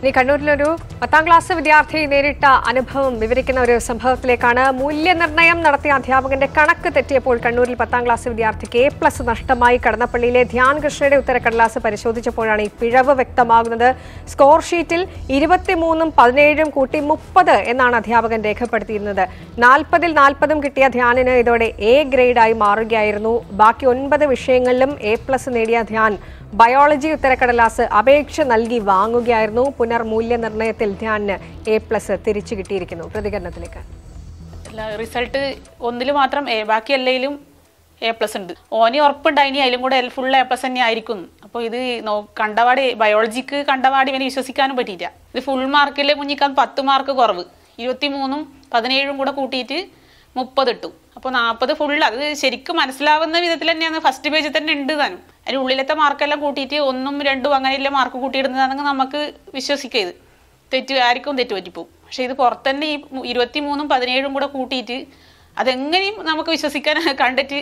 ഇനി കണ്ണൂരിലൊരു പത്താം ക്ലാസ് വിദ്യാർത്ഥി നേരിട്ട അനുഭവം വിവരിക്കുന്ന ഒരു സംഭവത്തിലേക്കാണ് മൂല്യനിർണ്ണയം നടത്തിയ അധ്യാപകന്റെ കണക്ക് തെറ്റിയപ്പോൾ കണ്ണൂരിൽ പത്താം ക്ലാസ് വിദ്യാർത്ഥിക്ക് എ പ്ലസ് നഷ്ടമായി കടന്നപ്പള്ളിയിലെ ധ്യാൻ കൃഷ്ണയുടെ ഉത്തരക്കടലാസ് പരിശോധിച്ചപ്പോഴാണ് ഈ പിഴവ് വ്യക്തമാകുന്നത് സ്കോർ ഷീറ്റിൽ ഇരുപത്തിമൂന്നും പതിനേഴും കൂട്ടി മുപ്പത് എന്നാണ് അധ്യാപകൻ രേഖപ്പെടുത്തിയിരുന്നത് നാൽപ്പതിൽ നാൽപ്പതും കിട്ടിയ ധ്യാനിന് ഇതോടെ എ ഗ്രേഡായി മാറുകയായിരുന്നു ബാക്കി ഒൻപത് വിഷയങ്ങളിലും എ പ്ലസ് നേടിയ ധ്യാൻ ബയോളജി ഉത്തരക്കടലാസ് അപേക്ഷ നൽകി വാങ്ങുകയായിരുന്നു പുനർമൂല്യനിർണ്ണയത്തിൽ ധ്യാനിന് എ പ്ലസ് തിരിച്ചു കിട്ടിയിരിക്കുന്നു പ്രതികരണത്തിലേക്ക് അല്ല റിസൾട്ട് ഒന്നിൽ മാത്രം എ ബാക്കി എല്ലായിലും എ പ്ലസ് ഉണ്ട് ഓന് ഉറപ്പുണ്ടായിനി അതിലും കൂടെ ഫുൾ എ പ്ലസ് തന്നെ ആയിരിക്കും അപ്പോൾ ഇത് നോ കണ്ടപാടി ബയോളജിക്ക് കണ്ടപാടി ഇവന് വിശ്വസിക്കാനും പറ്റിയില്ല ഇത് ഫുൾ മാർക്കിൽ മുന്നിക്കാൻ പത്ത് മാർക്ക് കുറവ് ഇരുപത്തി മൂന്നും പതിനേഴും കൂടെ കൂട്ടിയിട്ട് മുപ്പത് ഇട്ടു അപ്പോൾ നാൽപ്പത് ഫുൾ അത് ശരിക്കും മനസ്സിലാവുന്ന വിധത്തിൽ തന്നെയാണ് ഫസ്റ്റ് പേജിൽ തന്നെ ഉണ്ട് താനും അതിൻ്റെ ഉള്ളിലത്തെ മാർക്കെല്ലാം കൂട്ടിയിട്ട് ഒന്നും രണ്ടും അങ്ങനെയുള്ള മാർക്ക് കൂട്ടിയിടുന്നതാണെങ്കിൽ നമുക്ക് വിശ്വസിക്കുക ഇത് തെറ്റ് ആർക്കും തെറ്റ് പറ്റിപ്പോവും പക്ഷെ ഇത് പുറത്തന്നെ ഈ ഇരുപത്തി മൂന്നും പതിനേഴും കൂടെ കൂട്ടിയിട്ട് അതെങ്ങനെയും നമുക്ക് വിശ്വസിക്കാൻ കണ്ടിട്ട്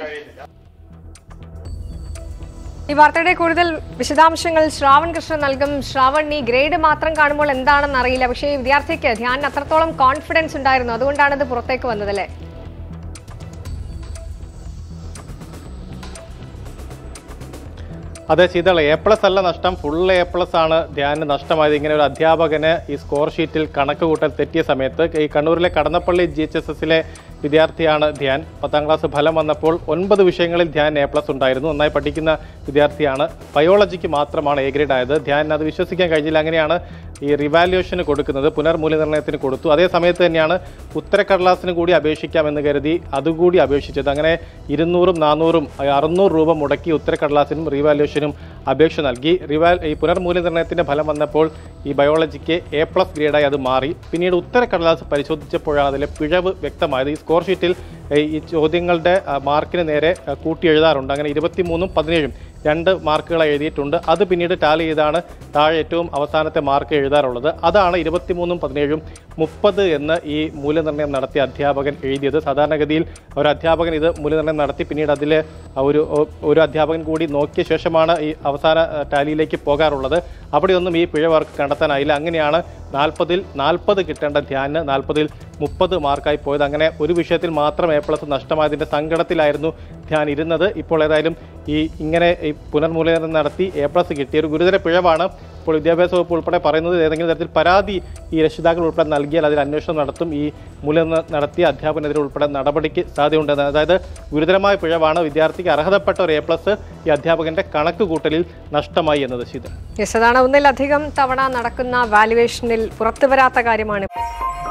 ഈ വാർത്തയുടെ കൂടുതൽ വിശദാംശങ്ങൾ ശ്രാവൺ കൃഷ്ണൻ നൽകും ശ്രാവൺ ഈ ഗ്രേഡ് മാത്രം കാണുമ്പോൾ എന്താണെന്ന് അറിയില്ല പക്ഷേ ഈ വിദ്യാർത്ഥിക്ക് ധ്യാൻ അത്രത്തോളം കോൺഫിഡൻസ് ഉണ്ടായിരുന്നു അതുകൊണ്ടാണ് ഇത് പുറത്തേക്ക് വന്നതല്ലേ അതെ ശീതൾ എ പ്ലസ് അല്ല നഷ്ടം ഫുൾ എ പ്ലസ് ആണ് ധ്യാന് നഷ്ടമായത് ഇങ്ങനെ ഒരു അധ്യാപകന് ഈ സ്കോർ ഷീറ്റിൽ കണക്ക് കൂട്ടൽ തെറ്റിയ സമയത്ത് ഈ കണ്ണൂരിലെ കടന്നപ്പള്ളി ജി എച്ച് എസ് എസിലെ വിദ്യാർത്ഥിയാണ് ധ്യാൻ പത്താം ക്ലാസ് ഫലം വന്നപ്പോൾ ഒൻപത് വിഷയങ്ങളിൽ ധ്യാൻ എ പ്ലസ് ഉണ്ടായിരുന്നു നന്നായി പഠിക്കുന്ന വിദ്യാർത്ഥിയാണ് ബയോളജിക്ക് മാത്രമാണ് എ ഗ്രേഡ് ആയത് ധ്യാൻ അത് വിശ്വസിക്കാൻ കഴിഞ്ഞില്ല അങ്ങനെയാണ് ഈ റിവാലുവേഷന് കൊടുക്കുന്നത് പുനർമൂല്യനിർണ്ണയത്തിന് കൊടുത്തു അതേ സമയത്ത് തന്നെയാണ് ഉത്തരക്കടലാസിന് കൂടി അപേക്ഷിക്കാമെന്ന് കരുതി അതുകൂടി അപേക്ഷിച്ചത് അങ്ങനെ ഇരുന്നൂറും നാനൂറും അറുന്നൂറ് രൂപ മുടക്കി ഉത്തരക്കടലാസിനും റിവാലുവേഷനും അപേക്ഷ നൽകി റിവാൽ ഈ പുനർമൂല്യനിർണ്ണയത്തിന്റെ ഫലം വന്നപ്പോൾ ഈ ബയോളജിക്ക് എ പ്ലസ് ഗ്രേഡായി അത് മാറി പിന്നീട് ഉത്തരക്കടലാസ് പരിശോധിച്ചപ്പോഴാണ് അതിലെ പിഴവ് വ്യക്തമായത് ഈ സ്കോർ ഷീറ്റിൽ ഏഹ്, ഈ ചോദ്യങ്ങളുടെ ആ, മാർക്കിന് നേരെ ആ, കൂട്ടി എഴുതാറുണ്ട് അങ്ങനെ ഇരുപത്തിമൂന്നും പതിനേഴും രണ്ട് മാർക്കുകൾ എഴുതിയിട്ടുണ്ട് അത് പിന്നീട് ടാലി ചെയ്താണ് താഴെ ഏറ്റവും അവസാനത്തെ മാർക്ക് എഴുതാറുള്ളത് അതാണ് ഇരുപത്തിമൂന്നും പതിനേഴും മുപ്പത് എന്ന് ഈ മൂല്യനിർണ്ണയം നടത്തിയ അധ്യാപകൻ എഴുതിയത് സാധാരണഗതിയിൽ ഒരു അധ്യാപകൻ ഇത് മൂല്യനിർണ്ണയം നടത്തി പിന്നീട് അതിൽ ഒരു ഒരു അധ്യാപകൻ കൂടി നോക്കിയ ശേഷമാണ് ഈ അവസാന ആ, ടാലിയിലേക്ക് പോകാറുള്ളത് അവിടെയൊന്നും ഈ പിഴ അവർക്ക് കണ്ടെത്താനായില്ല അങ്ങനെയാണ് നാൽപ്പതിൽ നാൽപ്പത് കിട്ടേണ്ട ധ്യാന് നാൽപ്പതിൽ മുപ്പത് മാർക്കായി പോയത് അങ്ങനെ ഒരു വിഷയത്തിൽ മാത്രം എ പ്ലസ് നഷ്ടമായതിൻ്റെ സങ്കടത്തിലായിരുന്നു ധ്യാൻ ഇരുന്നത് ഇപ്പോൾ ഏതായാലും ഈ ഇങ്ങനെ ഈ പുനർമൂല്യനിർണ്ണയം നടത്തി എ പ്ലസ് കിട്ടിയ ഒരു ഗുരുതര പിഴവാണ് ഇപ്പോൾ വിദ്യാഭ്യാസ വകുപ്പ് ഉൾപ്പെടെ പറയുന്നത് ഏതെങ്കിലും തരത്തിൽ പരാതി ഈ രക്ഷിതാക്കൾ ഉൾപ്പെടെ നൽകിയാൽ അതിൽ അന്വേഷണം നടത്തും ഈ മൂല്യം നടത്തിയ അധ്യാപനെതിരെ ഉൾപ്പെടെ നടപടിക്ക് സാധ്യതയുണ്ടെന്ന് അതായത് ഗുരുതരമായ പിഴവാണ് വിദ്യാർത്ഥിക്ക് അർഹതപ്പെട്ട ഒരു എ പ്ലസ് ഈ അധ്യാപകന്റെ കണക്ക് കൂട്ടലിൽ നഷ്ടമായി എന്നത് ശീതൾ യെസ് അതാണ് ഒന്നിലധികം തവണ നടക്കുന്ന വാലുവേഷനിൽ പുറത്തു വരാത്ത കാര്യമാണ്